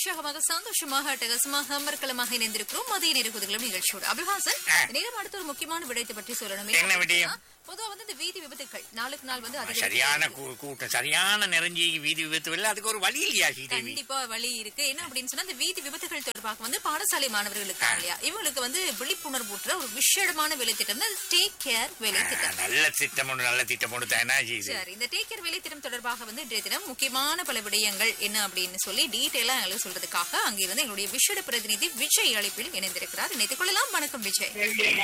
உற்சாகமாக சந்தோஷமாக அட்டகாசமாக அமர்க்கலமாக இணைந்திருக்கிறோம் மதிய நெருக்குதலும் நிகழ்ச்சியோடு அபிஹாசன் நேரம் அடுத்த ஒரு முக்கியமான விடயத்தை பற்றி சொல்லணும் என்ன விடயம்? பொதுவா வந்து இந்த வீதி விபத்துக்கள் நாளுக்கு நாள் வந்து அதிகரித்து சரியான வருகிறது. கூ- கூட்டம் சரியான நிறைஞ்சி வீதி விபத்து இல்லை அதுக்கு ஒரு வழி இல்லையா ஸ்ரீதேவி கண்டிப்பா வழி இருக்கு என்ன அப்படின்னு சொன்னா இந்த வீதி விபத்துகள் தொடர்பாக வந்து பாடசாலை மாணவர்களுக்கு இருக்காங்க இல்லையா இவங்களுக்கு வந்து விழிப்புணர்வூட்டுற ஒரு விஷேடமான வேலை திட்டம் தான் டேக் கேர் வேலை திட்டம் நல்ல திட்டம் ஒன்று நல்ல திட்டம் ஒன்று தானே இது சரி இந்த டேக் கேர் வேலை திட்டம் தொடர்பாக வந்து இன்றைய தினம் முக்கியமான பல விடயங்கள் என்ன அப்படின்னு சொல்லி டீட்டெயிலா எங்களுக்கு சொல்றதுக்காக அங்கிருந்து எங்களுடைய விஷேட பிரதிநிதி விஜய் அழைப்பில் இணைந்திருக்கிறார் இணைத்துக் கொள்ளலாம் வணக்கம் விஜய்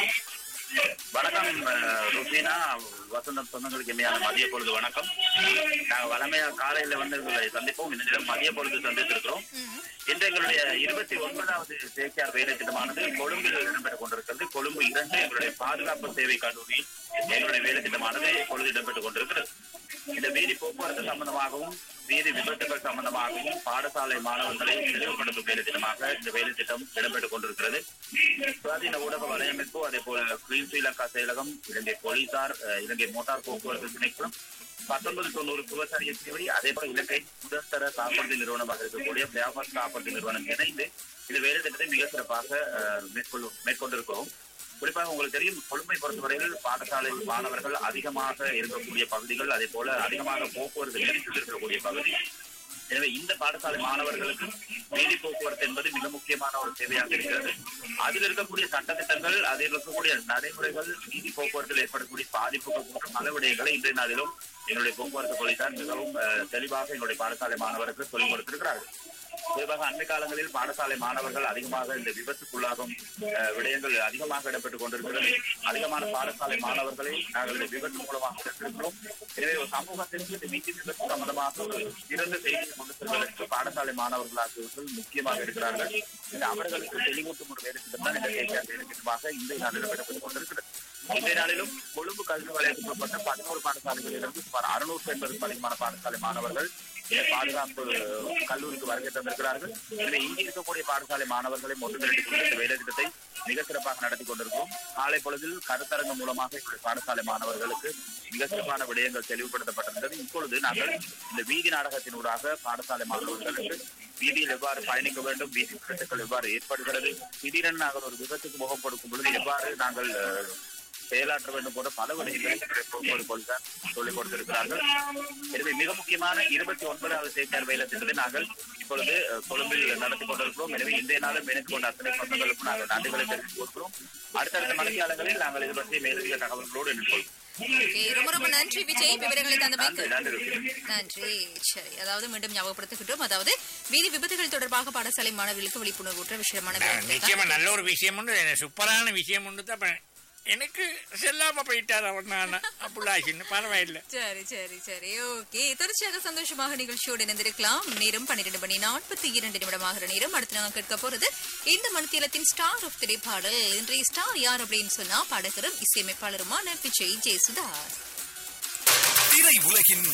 வணக்கம் அஹ், ருபீனா வசந்தம் சொந்தங்களுக்கு இனிமையான மதிய பொழுது வணக்கம் நாங்க வளமையா காலையில வந்து உங்களை சந்திப்போம் இந்த நேரம் மதிய பொழுது சந்தித்திருக்கிறோம் இன்று எங்களுடைய இருபத்தி ஒன்பதாவது தேசியார் வேலை திட்டமானது கொழும்பில் இடம்பெற்றுக் கொண்டிருக்கிறது கொழும்பு இரண்டு எங்களுடைய பாதுகாப்பு சேவை கல்லூரியில் எங்களுடைய வேலை திட்டமானது இப்பொழுது இடம்பெற்றுக் கொண்டிருக்கிறது இந்த வீதி போக்குவரத்து சம்பந்தமாகவும் வீதி விபத்துகள் சம்பந்தமாகவும் பாடசாலை மாணவர்களை தெளிவுபடுத்தும் வேலை திட்டமாக இந்த வேலை திட்டம் இடம்பெற்றுக் கொண்டிருக்கிறது சுவாதீன ஊடக வலையமைப்பு அதே போல கிரீன் ஸ்ரீலங்கா செயலகம் இலங்கை போலீசார் அஹ், இலங்கை மோட்டார் போக்குவரத்து திணைக்களம் பத்தொன்பது தொண்ணூறு விவசாய சேவை அதே போல இலங்கை முதற்தர காப்பீடு நிறுவனமாக இருக்கக்கூடிய வியாபார காப்பீடு நிறுவனம் இணைந்து இந்த வேலை திட்டத்தை மிக சிறப்பாக அஹ், மேற்கொள்ளும் மேற்கொண்டிருக்கிறோம் குறிப்பாக உங்களுக்கு தெரியும் கொழும்பை பொறுத்தவரையில் பாடசாலை மாணவர்கள் அதிகமாக இருக்கக்கூடிய பகுதிகள் அதே போல அதிகமாக போக்குவரத்து நெரிசல் இருக்கக்கூடிய பகுதி எனவே இந்த பாடசாலை மாணவர்களுக்கு வீதி போக்குவரத்து என்பது மிக முக்கியமான ஒரு சேவையாக இருக்கிறது அதில் இருக்கக்கூடிய சட்டத்திட்டங்கள் அதில் இருக்கக்கூடிய நடைமுறைகள் வீதி போக்குவரத்தில் ஏற்படக்கூடிய பாதிப்புகள் போன்ற பல விடயங்களை இன்றைய நாளிலும் எங்களுடைய போக்குவரத்து போலீசார் மிகவும் அஹ், தெளிவாக எங்களுடைய பாடசாலை மாணவருக்கு சொல்லிக் கொடுத்திருக்கிறார்கள் குறிப்பாக அண்மை காலங்களில் பாடசாலை மாணவர்கள் அதிகமாக இந்த விபத்துக்குள்ளாகும் அஹ், விடயங்கள் அதிகமாக இடம்பெற்றுக் கொண்டிருக்கிறது அதிகமான பாடசாலை மாணவர்களை நாங்கள் இந்த விபத்து மூலமாக எடுத்திருக்கிறோம் எனவே ஒரு சமூகத்திற்கு இந்த வீட்டு விபத்து சம்பந்தமாக ஒரு சிறந்த செய்தியை கொண்டு செல்வதற்கு பாடசாலை மாணவர்கள் ஆகியவர்கள் முக்கியமாக இருக்கிறார்கள் இந்த அவர்களுக்கு தெளிவூட்டும் ஒரு வேலை திட்டம் தான் இந்த தேசிய வேலை திட்டமாக இன்றைய நாளில் இடம்பெற்றுக் கொண்டிருக்கிறது இன்றைய நாளிலும் கொழும்பு கல்வி வலயத்துக்கு உட்பட்ட பதினோரு பாடசாலைகளிலிருந்து சுமார் அறுநூற்று எண்பதுக்கும் அதிகமான பாடசாலை மாணவர்கள் இந்த பாதுகாப்பு கல்லூரிக்கு வருகை தந்திருக்கிறார்கள் எனவே இங்கே இருக்கக்கூடிய பாடசாலை மாணவர்களை ஒன்று திரட்டி கொண்டு இந்த வேலை திட்டத்தை மிக சிறப்பாக நடத்தி கொண்டிருக்கிறோம் காலை பொழுதில் கருத்தரங்கு மூலமாக எங்களுடைய பாடசாலை மாணவர்களுக்கு மிக சிறப்பான விடயங்கள் தெளிவுபடுத்தப்பட்டிருந்தது இப்பொழுது நாங்கள் இந்த வீதி நாடகத்தினூடாக பாடசாலை மாணவர்களுக்கு வீதியில் எவ்வாறு பயணிக்க வேண்டும் வீதி விபத்துக்கள் எவ்வாறு ஏற்படுகிறது திடீரென நாங்கள் ஒரு விபத்துக்கு முகம் கொடுக்கும் பொழுது எவ்வாறு நாங்கள் அஹ், செயலாற்ற வேண்டும் போன்ற பல விடயங்களை போக்குவரத்து போலீசார் சொல்லிக் கொடுத்திருக்கிறார்கள் எனவே மிக முக்கியமான இருபத்தி ஒன்பதாவது தேர்தல் வேலை திட்டத்தை நாங்கள் இப்பொழுது அஹ், கொழும்பில் நடத்தி கொண்டிருக்கிறோம் எனவே இன்றைய நாளும் இணைந்து கொண்ட அத்தனை சொந்தங்களுக்கும் நாங்கள் நன்றிகளை தெரிவித்துக் கொடுக்கிறோம் அடுத்தடுத்த மணிக்காலங்களில் நாங்கள் இது பற்றி மேலதிக தகவல்களோடு இணைந்து Okay, ரொம்ப ரொம்ப நன்றி விஜய் விவரங்களை தந்தமைக்கு நன்றி நன்றி நன்றி சரி அதாவது மீண்டும் ஞாபகப்படுத்துகின்றோம் அதாவது வீதி விபத்துகள் தொடர்பாக பாடசாலை மாணவர்களுக்கு விழிப்புணர்வூற்ற விஷயமான வேலை திட்டம். நிச்சயமா நல்ல ஒரு விஷயம் உண்டு எனக்கு சூப்பரான விஷயம் உண்டு தான் அப்ப எனக்கு செல்லாம போயிட்டார் அவன் நான் அப்படிலாச்சின்னு பரவாயில்லை சரி சரி சரி ஓகே தொடர்ச்சியாக சந்தோஷமாக நிகழ்ச்சியோடு இணைந்திருக்கலாம் நேரம் பன்னிரண்டு மணி நாற்பத்தி இரண்டு நிமிடமாகிற நேரம் அடுத்து நாங்கள் கேட்க போறது இந்த மணித்தீலத்தின் ஸ்டார் ஆஃப் திரைப்பாடல் இன்றைய ஸ்டார் யார் அப்படின்னு சொன்னா பாடகரும் இசையமைப்பாளருமான விஜய் ஜெயசுதாஸ் திரை உலகின்